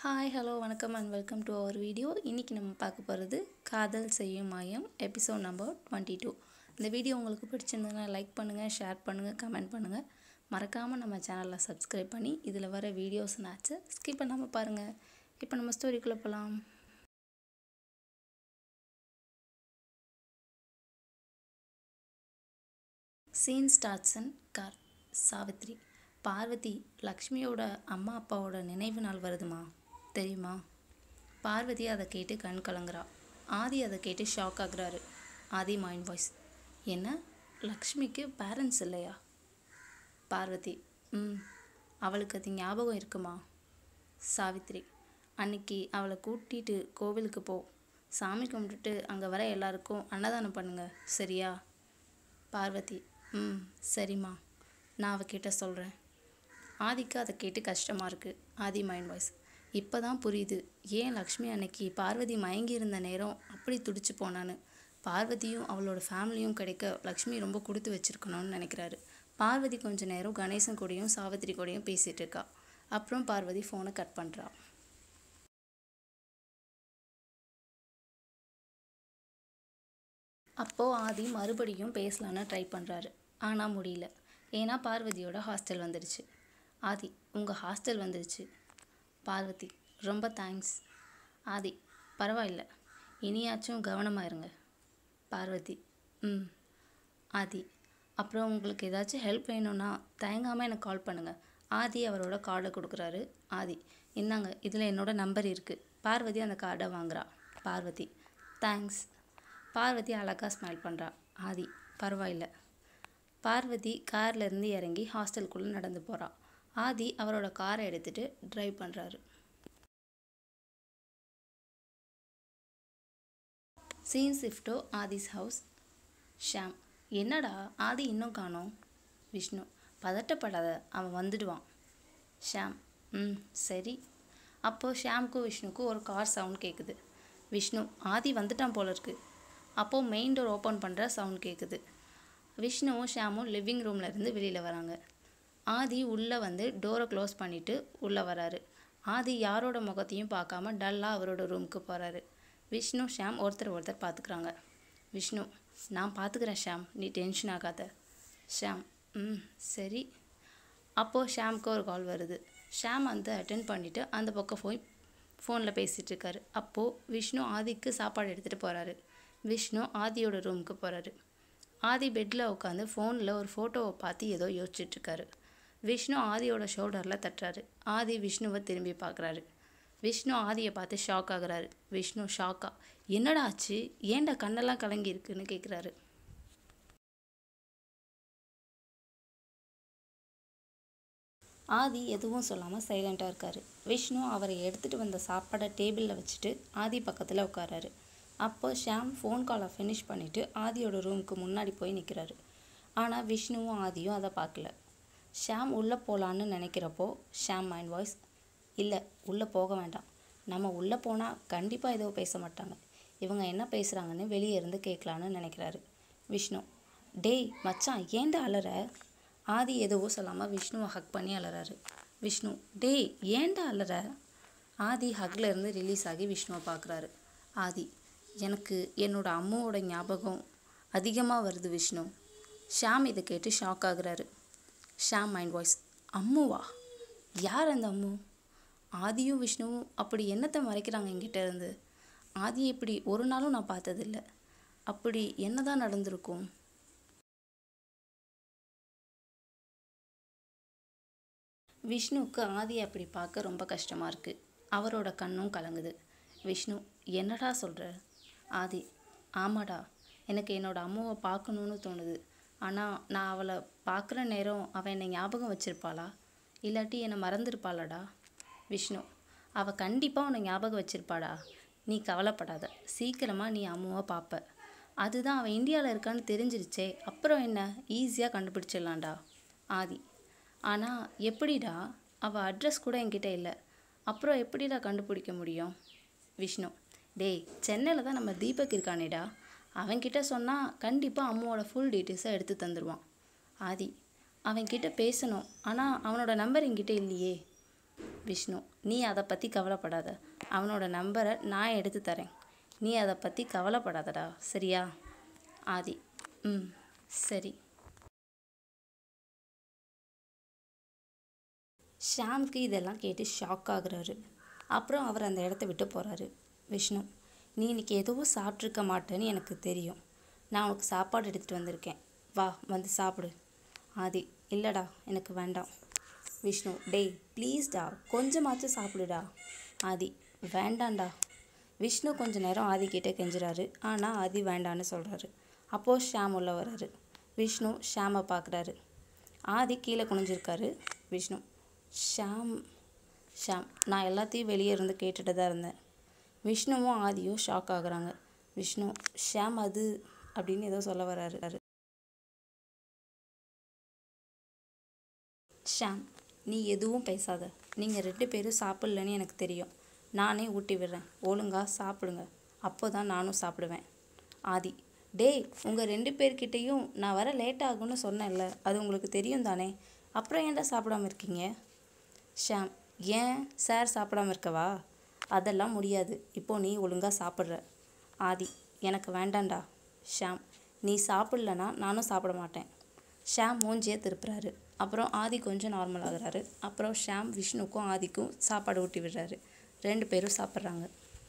Hi hello வணக்கம் and welcome to our video இன்றைக்கி நம்ம பார்க்க போகிறது Kadhal Seiyum Maayam episode number twenty two இந்த வீடியோ உங்களுக்கு பிடிச்சிருந்ததுன்னா லைக் பண்ணுங்கள் ஷேர் பண்ணுங்கள் கமெண்ட் பண்ணுங்கள் மறக்காமல் நம்ம சேனலில் சப்ஸ்கிரைப் பண்ணி இதில் வர வீடியோஸ் நாச்சு ஸ்கிப் பண்ணாமல் பாருங்கள் இப்போ நம்ம ஸ்டோரிக்குள்ளே போகலாம் scene starts and car Savitri Parvathi லக்ஷ்மியோட அம்மா அப்பாவோட நினைவு நாள் வருதுமா தெரியுமா பார்வதி அதை கேட்டு கண் கலங்குறா ஆதி அதை கேட்டு ஷாக் ஆகுறாரு ஆதி மைண்ட் வாய்ஸ் என்ன லக்ஷ்மிக்கு பேரண்ட்ஸ் இல்லையா பார்வதி ம் அவளுக்கு அது ஞாபகம் இருக்குமா சாவித்ரி அன்னைக்கு அவளை கூட்டிட்டு கோவிலுக்கு போ சாமி கும்பிட்டுட்டு அங்கே வர எல்லாருக்கும் அன்னதானம் பண்ணுங்க சரியா பார்வதி ம் சரிம்மா நான் அவகிட்ட சொல்கிறேன் ஆதிக்கு அதை கேட்டு கஷ்டமாக இருக்குது ஆதி மைண்ட் வாய்ஸ் இப்போ தான் புரியுது ஏன் லக்ஷ்மி அன்னைக்கு பார்வதி மயங்கி இருந்த நேரம் அப்படி துடிச்சு போனான்னு பார்வதியும் அவளோட ஃபேமிலியும் கிடைக்க லக்ஷ்மி ரொம்ப கொடுத்து வச்சிருக்கணும்னு நினைக்கிறாரு பார்வதி கொஞ்ச நேரம் கணேசன் கூடயும் சாவித்திரி கூடயும் பேசிகிட்டு இருக்கா அப்புறம் பார்வதி ஃபோனை கட் பண்ணுறா அப்போது ஆதி மறுபடியும் பேசலான்னு ட்ரை பண்ணுறாரு ஆனால் முடியல ஏன்னா பார்வதியோட ஹாஸ்டல் வந்துடுச்சு ஆதி உங்கள் ஹாஸ்டல் வந்துடுச்சு பார்வதி ரொம்ப தேங்க்ஸ் ஆதி பரவாயில்ல இனியாச்சும் கவனமாக இருங்க பார்வதி ம் ஆதி அப்புறம் உங்களுக்கு ஏதாச்சும் ஹெல்ப் வேணும்னா தயங்காமல் எனக்கு கால் பண்ணுங்கள் ஆதி அவரோட கார்டை கொடுக்குறாரு ஆதி இந்தாங்க இதில் என்னோட நம்பர் இருக்குது பார்வதி அந்த கார்டை வாங்குறா பார்வதி தேங்க்ஸ் பார்வதி அழகாக ஸ்மைல் பண்ணுறா ஆதி பரவாயில்ல பார்வதி கார்ல இருந்து இறங்கி ஹாஸ்டலுக்குள்ளே நடந்து போகிறா ஆதி அவரோட காரை எடுத்துகிட்டு ட்ரைவ் பண்ணுறாரு scene shift to Aadhi's house Sham என்னடா ஆதி இன்னும் காணோம் விஷ்ணு பதட்டப்படாத அவன் வந்துடுவான் ஷாம் ம் சரி அப்போது ஷாம்க்கும் விஷ்ணுக்கும் ஒரு கார் சவுண்ட் கேட்குது விஷ்ணு ஆதி வந்துட்டான் போல இருக்கு அப்போது மெயின் டோர் ஓப்பன் பண்ணுற சவுண்ட் கேட்குது விஷ்ணுவும் ஷாமும் லிவிங் ரூமில் இருந்து வெளியில் வராங்க ஆதி உள்ளே வந்து டோரை க்ளோஸ் பண்ணிவிட்டு உள்ளே வராரு ஆதி யாரோட முகத்தையும் பார்க்காம டல்லாக அவரோட ரூமுக்கு போகிறாரு விஷ்ணு ஷாம் ஒருத்தர் ஒருத்தர் பார்த்துக்குறாங்க விஷ்ணு நான் பார்த்துக்கிறேன் ஷாம் நீ டென்ஷன் ஆகாத ஷாம் ம் சரி அப்போது ஷாம்க்கு ஒரு கால் வருது ஷாம் வந்து அட்டென்ட் பண்ணிவிட்டு அந்த பக்கம் போய் ஃபோனில் பேசிகிட்டு இருக்காரு அப்போது விஷ்ணு ஆதிக்கு சாப்பாடு எடுத்துகிட்டு போகிறாரு விஷ்ணு ஆதியோட ரூமுக்கு போகிறாரு ஆதி பெட்டில் உட்காந்து ஃபோனில் ஒரு ஃபோட்டோவை பார்த்து ஏதோ யோசிச்சுட்ருக்காரு விஷ்ணு ஆதியோட ஷோல்டரில் தட்டுறாரு ஆதி விஷ்ணுவை திரும்பி பார்க்குறாரு விஷ்ணு ஆதியை பார்த்து ஷாக் ஆகுறாரு விஷ்ணு ஷாக்கா என்னடா ஆச்சு ஏன்டா கண்ணெல்லாம் கலங்கி இருக்குன்னு கேட்குறாரு ஆதி எதுவும் சொல்லாமல் சைலண்ட்டாக இருக்காரு விஷ்ணு அவரை எடுத்துகிட்டு வந்த சாப்பாடை டேபிளில் வச்சுட்டு ஆதி பக்கத்தில் உட்காராரு அப்போ ஷாம் ஃபோன் காலை ஃபினிஷ் பண்ணிவிட்டு ஆதியோட ரூமுக்கு முன்னாடி போய் நிற்கிறாரு ஆனால் விஷ்ணுவும் ஆதியும் அதை பார்க்கல ஷாம் உள்ளே போகலான்னு நினைக்கிறப்போ ஷாம் மைண்ட் வாய்ஸ் இல்லை உள்ளே போக வேண்டாம் நம்ம உள்ளே போனால் கண்டிப்பாக ஏதோ பேச மாட்டாங்க இவங்க என்ன பேசுகிறாங்கன்னு வெளியே இருந்து கேட்கலான்னு நினைக்கிறாரு விஷ்ணு டேய் மச்சான் ஏன்டா அலற ஆதி எதுவோ சொல்லாமல் விஷ்ணுவை ஹக் பண்ணி அலறாரு விஷ்ணு டேய் ஏன்டா அலற ஆதி ஹக்ல இருந்து ரிலீஸ் ஆகி விஷ்ணுவை பார்க்குறாரு ஆதி எனக்கு என்னோட அம்மாவோட ஞாபகம் அதிகமாக வருது விஷ்ணு ஷாம் இதை கேட்டு ஷாக் ஆகுறாரு ஷாம் மைண்ட் வாய்ஸ் அம்முவா யார் அந்த அம்மு ஆதியும் விஷ்ணுவும் அப்படி என்னத்தை மறைக்கிறாங்க என்கிட்ட இருந்து ஆதியை இப்படி ஒரு நாளும் நான் பார்த்ததில்ல அப்படி என்னதான் நடந்திருக்கும் விஷ்ணுவுக்கு ஆதியை அப்படி பார்க்க ரொம்ப கஷ்டமாக இருக்குது அவரோட கண்ணும் கலங்குது விஷ்ணு என்னடா சொல்கிற ஆதி ஆமாடா எனக்கு என்னோட அம்மாவை பார்க்கணுன்னு தோணுது ஆனால் நான் அவளை பார்க்குற நேரம் அவள் என்னை ஞாபகம் வச்சிருப்பாளா இல்லாட்டி என்னை மறந்துருப்பாளடா விஷ்ணு அவள் கண்டிப்பாக உன்னை ஞாபகம் வச்சிருப்பாடா நீ கவலைப்படாத சீக்கிரமாக நீ அம்மாவை பார்ப்ப அதுதான் அவள் இந்தியாவில் இருக்கான்னு தெரிஞ்சிருச்சே அப்புறம் என்ன ஈஸியாக கண்டுபிடிச்சிடலாம்டா ஆதி ஆனால் எப்படிடா அவள் அட்ரஸ் கூட என்கிட்ட இல்லை அப்புறம் எப்படிடா கண்டுபிடிக்க முடியும் விஷ்ணு டேய் சென்னையில் தான் நம்ம தீபக் இருக்கானேடா அவன்கிட்ட சொன்னால் கண்டிப்பாக அம்மாவோட ஃபுல் டீட்டெயில்ஸை எடுத்து தந்துடுவான் ஆதி அவன்கிட்ட பேசணும் ஆனால் அவனோட நம்பர் என்கிட்ட இல்லையே விஷ்ணு நீ அதை பற்றி கவலைப்படாத அவனோட நம்பரை நான் எடுத்து தரேன் நீ அதை பற்றி கவலைப்படாதடா சரியா ஆதி ம் சரி ஷாம்க்கு இதெல்லாம் கேட்டு ஷாக் ஆகுறாரு அப்புறம் அவர் அந்த இடத்த விட்டு போகிறாரு விஷ்ணு நீ இன்னைக்கு எதுவும் சாப்பிட்ருக்க மாட்டேன்னு எனக்கு தெரியும் நான் உனக்கு சாப்பாடு எடுத்துகிட்டு வந்திருக்கேன் வா வந்து சாப்பிடு ஆதி இல்லைடா எனக்கு வேண்டாம் விஷ்ணு டேய் ப்ளீஸ்டா கொஞ்சமாச்சும் சாப்பிடுடா ஆதி வேண்டாம்டா விஷ்ணு கொஞ்ச நேரம் ஆதி கிட்டே கெஞ்சுறாரு ஆனால் ஆதி வேண்டான்னு சொல்கிறாரு அப்போது ஷாம் உள்ள வராரு விஷ்ணு ஷாமை பார்க்குறாரு ஆதி கீழே குனிஞ்சிருக்காரு விஷ்ணு ஷாம் ஷாம் நான் எல்லாத்தையும் வெளியே இருந்து கேட்டுட்டு தான் இருந்தேன் விஷ்ணுவும் ஆதியும் ஷாக் ஆகுறாங்க விஷ்ணு ஷாம் அது அப்படின்னு ஏதோ சொல்ல வராரு ஷாம் நீ எதுவும் பேசாத நீங்கள் ரெண்டு பேரும் சாப்பிட்லன்னு எனக்கு தெரியும் நானே ஊட்டி விடுறேன் ஒழுங்கா சாப்பிடுங்க அப்போ தான் நானும் சாப்பிடுவேன் ஆதி டேய் உங்கள் ரெண்டு பேர்கிட்டேயும் நான் வர லேட் ஆகும்னு சொன்னேன்ல அது உங்களுக்கு தெரியும் தானே அப்புறம் ஏன்டா சாப்பிடாம இருக்கீங்க ஷாம் ஏன் சார் சாப்பிடாம இருக்கவா அதெல்லாம் முடியாது இப்போ நீ ஒழுங்காக சாப்பிட்ற ஆதி எனக்கு வேண்டாம்டா ஷாம் நீ சாப்பிட்லனா நானும் சாப்பிட மாட்டேன் ஷாம் மூஞ்சியை திருப்புறாரு அப்புறம் ஆதி கொஞ்சம் நார்மல் ஆகுறாரு அப்புறம் ஷாம் விஷ்ணுக்கும் ஆதிக்கும் சாப்பாடு ஊட்டி விடுறாரு ரெண்டு பேரும் சாப்பிட்றாங்க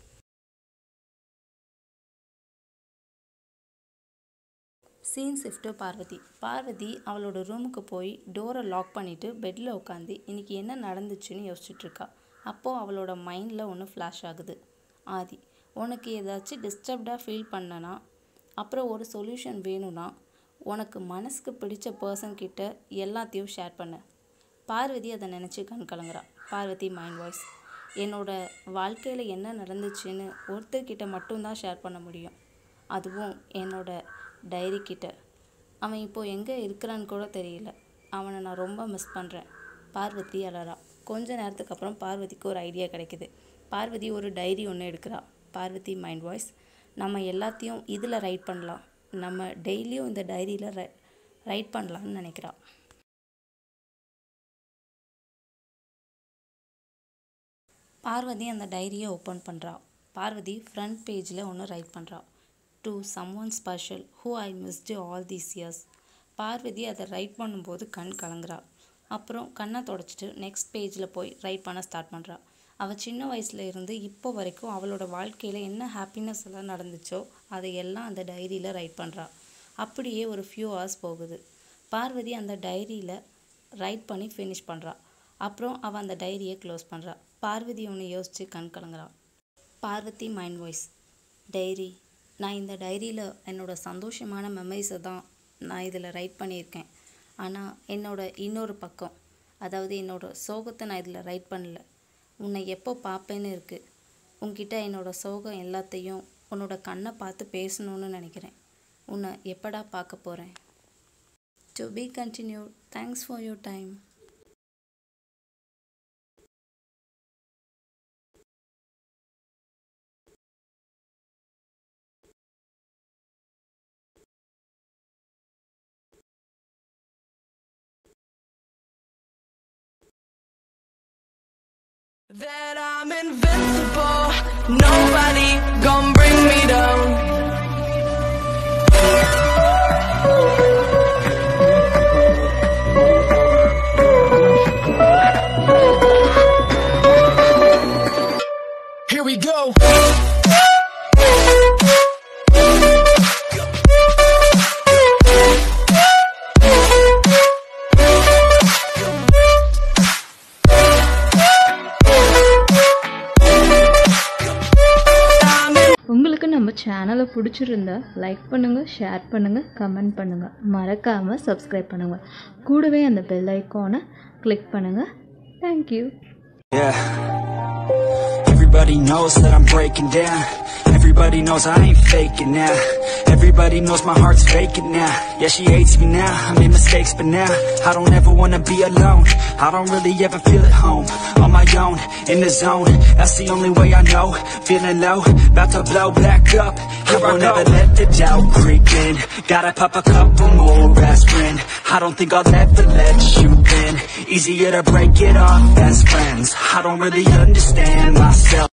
சீன் ஷிஃப்ட்டு பார்வதி பார்வதி அவளோட ரூமுக்கு போய் டோரை லாக் பண்ணிவிட்டு பெட்டில் உட்காந்து இன்னைக்கு என்ன நடந்துச்சுன்னு யோசிச்சுட்டு இருக்கா அப்போது அவளோட மைண்டில் ஒன்று ஃப்ளாஷ் ஆகுது ஆதி உனக்கு ஏதாச்சும் டிஸ்டர்ப்டாக ஃபீல் பண்ணனா அப்புறம் ஒரு சொல்யூஷன் வேணும்னா உனக்கு மனசுக்கு பிடிச்ச பர்சன் கிட்ட எல்லாத்தையும் ஷேர் பண்ணு பார்வதி அதை நினச்சி கண் கலங்குறா பார்வதி மைண்ட் வாய்ஸ் என்னோட வாழ்க்கையில் என்ன நடந்துச்சுன்னு ஒருத்தர்கிட்ட மட்டும்தான் ஷேர் பண்ண முடியும் அதுவும் என்னோட டைரி கிட்ட அவன் இப்போது எங்கே இருக்கிறான்னு கூட தெரியல அவனை நான் ரொம்ப மிஸ் பண்ணுறேன் பார்வதி அழறா கொஞ்ச நேரத்துக்கு அப்புறம் பார்வதிக்கு ஒரு ஐடியா கிடைக்குது பார்வதி ஒரு டைரி ஒன்று எடுக்கிறா பார்வதி மைண்ட் வாய்ஸ் நம்ம எல்லாத்தையும் இதில் ரைட் பண்ணலாம் நம்ம டெய்லியும் இந்த டைரியில் ரை ரைட் பண்ணலான்னு நினைக்கிறா பார்வதி அந்த டைரியை ஓப்பன் பண்ணுறா பார்வதி ஃப்ரண்ட் பேஜில் ஒன்று ரைட் பண்ணுறா to someone special who I missed all these years Parvathi அதை ரைட் பண்ணும்போது கண் கலங்குறா அப்புறம் கண்ணை தொடச்சிட்டு நெக்ஸ்ட் பேஜில் போய் ரைட் பண்ண ஸ்டார்ட் பண்ணுறா அவள் சின்ன வயசுல இருந்து இப்போ வரைக்கும் அவளோட வாழ்க்கையில் என்ன ஹாப்பினஸ் எல்லாம் நடந்துச்சோ அதை எல்லாம் அந்த டைரியில் ரைட் பண்ணுறா அப்படியே ஒரு ஃபியூ ஹவர்ஸ் போகுது பார்வதி அந்த டைரியில் ரைட் பண்ணி ஃபினிஷ் பண்ணுறா அப்புறம் அவள் அந்த டைரியை க்ளோஸ் பண்ணுறா பார்வதி ஒன்று யோசித்து கண் கலங்குறா பார்வதி மைண்ட் வாய்ஸ் டைரி நான் இந்த டைரியில் என்னோடய சந்தோஷமான மெமரிஸை தான் நான் இதில் ரைட் பண்ணியிருக்கேன் ஆனால் என்னோட இன்னொரு பக்கம் அதாவது என்னோட சோகத்தை நான் இதில் ரைட் பண்ணல உன்னை எப்போ பார்ப்பேன்னு இருக்குது உன்கிட்ட என்னோட சோகம் எல்லாத்தையும் உன்னோட கண்ணை பார்த்து பேசணும்னு நினைக்கிறேன் உன்னை எப்படா பார்க்க போகிறேன் to be continued thanks for your time That I'm invincible, nobody gon' bring me down. Here we go. I'm in உங்களுக்கு நம்ம சேனலை பிடிச்சிருந்தா லைக் பண்ணுங்கள் ஷேர் பண்ணுங்கள் கமெண்ட் பண்ணுங்கள் மறக்காமல் சப்ஸ்கிரைப் பண்ணுங்கள் கூடவே அந்த பெல் ஐக்கானை கிளிக் பண்ணுங்கள் thank you Yeah. Everybody Everybody knows that I'm breaking down. Everybody knows I ain't faking now. Everybody knows my heart's faking now. Yeah, she hates me now. I made mistakes, but now I don't ever wanna be alone. I don't really ever feel at home. On my own, in the zone. That's the only way I know. Feeling low, about to blow back up. I won't ever let the doubt creep in. Gotta pop a couple more aspirin. I don't think I'll ever let you in. Easier to break it off best friends. I don't really understand myself.